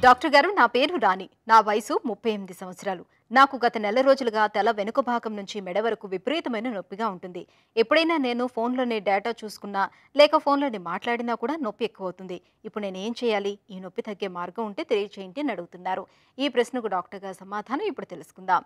doctor గారు నా పేరు రాణి నా వయసు ముప్పై ఎనిమిది సంవత్సరాలు నాకు గత నెల రోజులుగా తల వెనుక భాగం నుంచి మెడ వరకు విపరీతమైన నొప్పిగా ఉంటుంది ఎప్పుడైనా నేను ఫోన్లోని డేటా చూసుకున్నా లేక ఫోన్లోని మాట్లాడినా కూడా నొప్పి ఎక్కువ అవుతుంది ఇప్పుడు నేను ఏం చేయాలి ఈ నొప్పి తగ్గే మార్గం ఉంటే తెలియచేయండి అని అడుగుతున్నారు ఈ ప్రశ్నకు డాక్టర్ గారి సమాధానం ఇప్పుడు తెలుసుకుందాం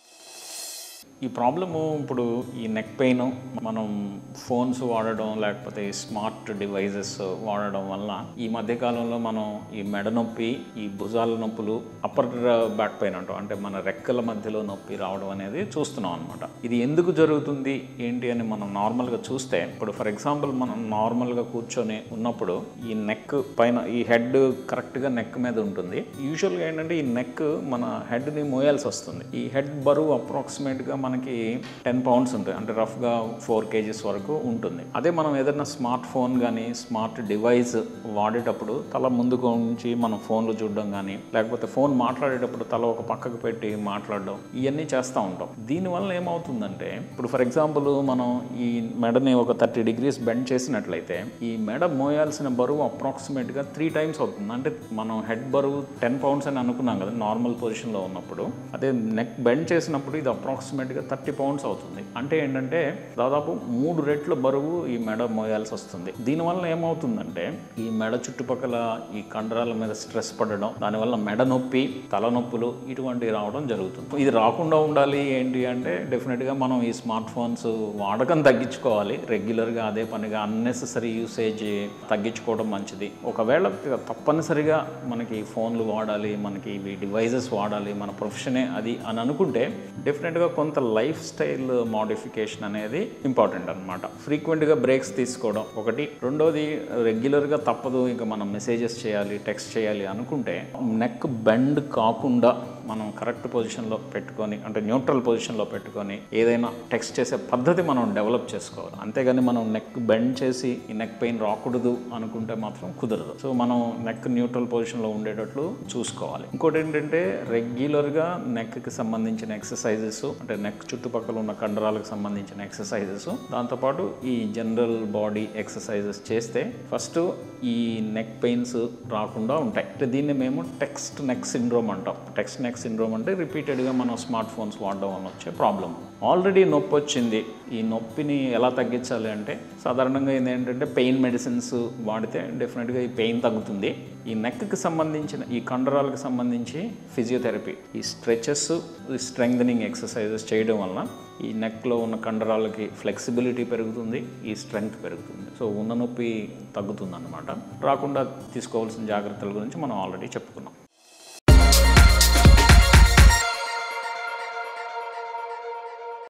ఈ ప్రాబ్లము ఇప్పుడు ఈ నెక్ పెయిన్ మనం ఫోన్స్ వాడడం లేకపోతే ఈ స్మార్ట్ డివైజెస్ వాడడం వల్ల ఈ మధ్య కాలంలో మనం ఈ మెడ నొప్పి ఈ భుజాల నొప్పులు అప్పర్ బ్యాక్ పెయిన్ అంటాం అంటే మన రెక్కల మధ్యలో నొప్పి రావడం అనేది చూస్తున్నాం అనమాట ఇది ఎందుకు జరుగుతుంది ఏంటి అని మనం నార్మల్గా చూస్తే ఇప్పుడు ఫర్ ఎగ్జాంపుల్ మనం నార్మల్గా కూర్చొని ఉన్నప్పుడు ఈ నెక్ పైన ఈ హెడ్ కరెక్ట్గా నెక్ మీద ఉంటుంది యూజువల్గా ఏంటంటే ఈ నెక్ మన హెడ్ని మోయాల్సి వస్తుంది ఈ హెడ్ బరువు అప్రాక్సిమేట్గా మనకి టెన్ పౌండ్స్ ఉంటుంది అంటే రఫ్గా ఫోర్ కేజీస్ వరకు ఉంటుంది అదే మనం ఏదైనా స్మార్ట్ ఫోన్ కానీ స్మార్ట్ డివైస్ వాడేటప్పుడు తల ముందుకు ఉంచి మనం ఫోన్లు చూడడం కానీ లేకపోతే ఫోన్ మాట్లాడేటప్పుడు తల ఒక పక్కకు పెట్టి మాట్లాడడం ఇవన్నీ చేస్తూ ఉంటాం దీనివల్ల ఏమవుతుందంటే ఇప్పుడు ఫర్ ఎగ్జాంపుల్ మనం ఈ మెడని ఒక థర్టీ డిగ్రీస్ బెండ్ చేసినట్లయితే ఈ మెడ మోయాల్సిన బరువు అప్రాక్సిమేట్గా త్రీ టైమ్స్ అవుతుంది అంటే మనం హెడ్ బరువు టెన్ పౌండ్స్ అని అనుకున్నాం కదా నార్మల్ పొజిషన్లో ఉన్నప్పుడు అదే నెక్ బెండ్ చేసినప్పుడు ఇది అప్రాక్సిమేట్గా థర్టీ పౌండ్స్ అవుతుంది అంటే ఏంటంటే దాదాపు మూడు రెట్ల బరువు ఈ మెడ మోయాల్సి వస్తుంది దీనివల్ల ఏమవుతుందంటే ఈ మెడ చుట్టుపక్కల ఈ కండరాల మీద స్ట్రెస్ పడడం దానివల్ల మెడ నొప్పి తలనొప్పులు ఇటువంటివి రావడం జరుగుతుంది ఇది రాకుండా ఉండాలి ఏంటి అంటే డెఫినెట్గా మనం ఈ స్మార్ట్ ఫోన్స్ వాడకం తగ్గించుకోవాలి రెగ్యులర్గా అదే పనిగా అన్నెసెసరీ యూసేజ్ తగ్గించుకోవడం మంచిది ఒకవేళ తప్పనిసరిగా మనకి ఫోన్లు వాడాలి మనకి ఇవి డివైజెస్ వాడాలి మన ప్రొఫెషనే అది అని అనుకుంటే డెఫినెట్గా కొంత లైఫ్ స్టైల్ మోడిఫికేషన్ అనేది ఇంపార్టెంట్ అనమాట ఫ్రీక్వెంట్గా బ్రేక్స్ తీసుకోవడం ఒకటి రెండోది రెగ్యులర్గా తప్పదు ఇంకా మనం మెసేజెస్ చేయాలి టెక్స్ట్ చేయాలి అనుకుంటే నెక్ బెండ్ కాకుండా మనం కరెక్ట్ పొజిషన్లో పెట్టుకొని అంటే న్యూట్రల్ పొజిషన్లో పెట్టుకొని ఏదైనా టెక్స్ట్ చేసే పద్ధతి మనం డెవలప్ చేసుకోవాలి అంతేగాని మనం నెక్ బెండ్ చేసి ఈ నెక్ పెయిన్ రాకూడదు అనుకుంటే మాత్రం కుదరదు సో మనం నెక్ న్యూట్రల్ పొజిషన్లో ఉండేటట్లు చూసుకోవాలి ఇంకోటి ఏంటంటే రెగ్యులర్గా నెక్కి సంబంధించిన ఎక్సర్సైజెస్ అంటే నెక్ చుట్టుపక్కల ఉన్న కండరాలకు సంబంధించిన ఎక్సర్సైజెస్ దాంతోపాటు ఈ జనరల్ బాడీ ఎక్సర్సైజెస్ చేస్తే ఫస్ట్ ఈ నెక్ పెయిన్స్ రాకుండా ఉంటాయి అంటే దీన్ని మేము టెక్స్ట్ నెక్ సిండ్రోమ్ అంటాం టెక్స్ట్ నెక్ సిండ్రోమ్ అంటే రిపీటెడ్గా మనం స్మార్ట్ ఫోన్స్ వాడడం వల్ల వచ్చే ప్రాబ్లం ఆల్రెడీ నొప్పి వచ్చింది ఈ నొప్పిని ఎలా తగ్గించాలి అంటే సాధారణంగా ఏంటంటే పెయిన్ మెడిసిన్స్ వాడితే డెఫినెట్గా ఈ పెయిన్ తగ్గుతుంది ఈ నెక్కి సంబంధించిన ఈ కండరాలకు సంబంధించి ఫిజియోథెరపీ ఈ స్ట్రెచెస్ ఈ స్ట్రెంగ్దనింగ్ ఎక్సర్సైజెస్ చేయడం వలన ఈ నెక్లో ఉన్న కండరాలకి ఫ్లెక్సిబిలిటీ పెరుగుతుంది ఈ స్ట్రెంగ్త్ పెరుగుతుంది సో ఉన్న నొప్పి తగ్గుతుంది అనమాట రాకుండా తీసుకోవాల్సిన జాగ్రత్తల గురించి మనం ఆల్రెడీ చెప్పుకున్నాం